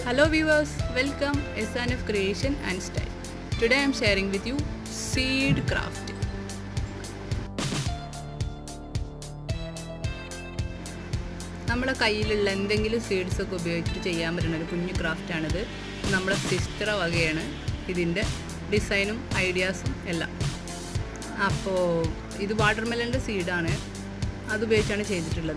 Hello viewers, welcome SNF Creation and Style. Today I am sharing with you seed craft. നമ്മുടെ കയ്യിലുള്ള എന്തെങ്കിലും seeds ഒക്കെ ഉപയോഗിച്ചിട്ട് ചെയ്യാൻ പറ്റുന്ന ഒരു കുഞ്ഞു ക്രാഫ്റ്റാണിത് നമ്മുടെ സിസ്റ്റർ വകയാണ് ഇതിൻ്റെ ഡിസൈനും ഐഡിയാസും എല്ലാം അപ്പോൾ ഇത് വാട്ടർമെലൻ്റെ സീഡാണ് അതുപയോഗിച്ചാണ് ചെയ്തിട്ടുള്ളത്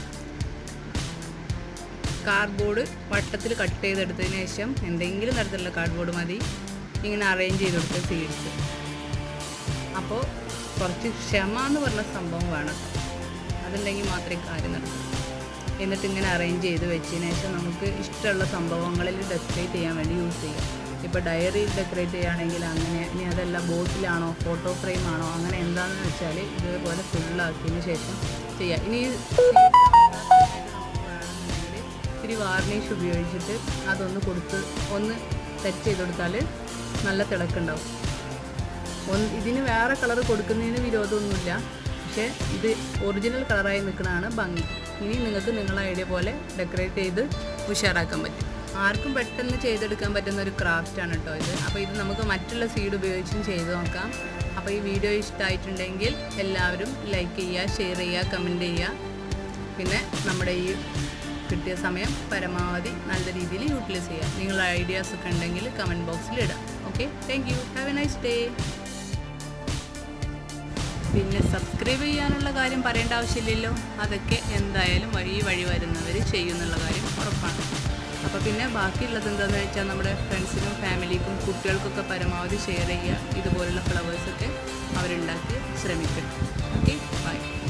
കാർഡ്ബോർഡ് വട്ടത്തിൽ കട്ട് ചെയ്തെടുത്തതിന് ശേഷം എന്തെങ്കിലും തരത്തിലുള്ള കാർഡ്ബോർഡ് മതി ഇങ്ങനെ അറേഞ്ച് ചെയ്ത് കൊടുത്ത സീഡ്സ് അപ്പോൾ കുറച്ച് ക്ഷമ എന്ന് പറഞ്ഞ സംഭവം വേണം അതുണ്ടെങ്കിൽ മാത്രമേ കാര്യം നടക്കൂ എന്നിട്ട് ഇങ്ങനെ അറേഞ്ച് ചെയ്ത് വെച്ചതിന് ശേഷം നമുക്ക് ഇഷ്ടമുള്ള സംഭവങ്ങളിൽ ഡെക്കറേറ്റ് ചെയ്യാൻ വേണ്ടി യൂസ് ചെയ്യാം ഇപ്പോൾ ഡയറി ഡെക്കറേറ്റ് ചെയ്യുകയാണെങ്കിൽ അങ്ങനെ ഇനി അതല്ല ബോട്ടിലാണോ ഫോട്ടോ ഫ്രെയിം ആണോ അങ്ങനെ എന്താണെന്ന് വെച്ചാൽ ഇതേപോലെ ഫുള്ളാക്കിയതിന് ശേഷം ചെയ്യാം ഇനി ഈ വേണമെന്നുണ്ടെങ്കിൽ ഇത്തിരി വാർണിഷ് ഉപയോഗിച്ചിട്ട് അതൊന്ന് കൊടുത്ത് ഒന്ന് സെറ്റ് ചെയ്ത് കൊടുത്താൽ നല്ല തിളക്കുണ്ടാവും ഒന്ന് ഇതിന് വേറെ കളർ കൊടുക്കുന്നതിന് വിരോധമൊന്നുമില്ല പക്ഷേ ഇത് ഒറിജിനൽ കളറായി നിൽക്കുന്നതാണ് ഭംഗി ഇനി നിങ്ങൾക്ക് നിങ്ങളെ ഐഡിയ പോലെ ഡെക്കറേറ്റ് ചെയ്ത് ഉഷാറാക്കാൻ പറ്റും ആർക്കും പെട്ടെന്ന് ചെയ്തെടുക്കാൻ പറ്റുന്ന ഒരു ക്രാഫ്റ്റാണ് കേട്ടോ ഇത് അപ്പോൾ ഇത് നമുക്ക് മറ്റുള്ള സീഡ് ഉപയോഗിച്ചും ചെയ്ത് നോക്കാം അപ്പോൾ ഈ വീഡിയോ ഇഷ്ടമായിട്ടുണ്ടെങ്കിൽ എല്ലാവരും ലൈക്ക് ചെയ്യുക ഷെയർ ചെയ്യുക കമൻറ്റ് ചെയ്യുക പിന്നെ നമ്മുടെ ഈ കിട്ടിയ സമയം പരമാവധി നല്ല രീതിയിൽ യൂട്ടിലൈസ് ചെയ്യുക നിങ്ങളുടെ ഐഡിയാസ് ഒക്കെ ഉണ്ടെങ്കിൽ കമൻറ്റ് ബോക്സിൽ ഇടാം okay thank you have a nice day പിന്നെ സബ്സ്ക്രൈബ് ചെയ്യാനുള്ള കാര്യം പറയേണ്ട ആവശ്യമില്ലല്ലോ അതൊക്കെ എന്തായാലും വഴി വഴി വരുന്നവർ ചെയ്യുന്നുള്ള കാര്യം ഉറപ്പാണ് അപ്പോൾ പിന്നെ ബാക്കിയുള്ളത് എന്താണെന്ന് വെച്ചാൽ നമ്മുടെ ഫ്രണ്ട്സിനും ഫാമിലിക്കും കുട്ടികൾക്കൊക്കെ പരമാവധി ഷെയർ ചെയ്യുക ഇതുപോലുള്ള ഫ്ലവേഴ്സൊക്കെ അവരുണ്ടാക്കി ശ്രമിക്കട്ടെ ഓക്കെ ബൈ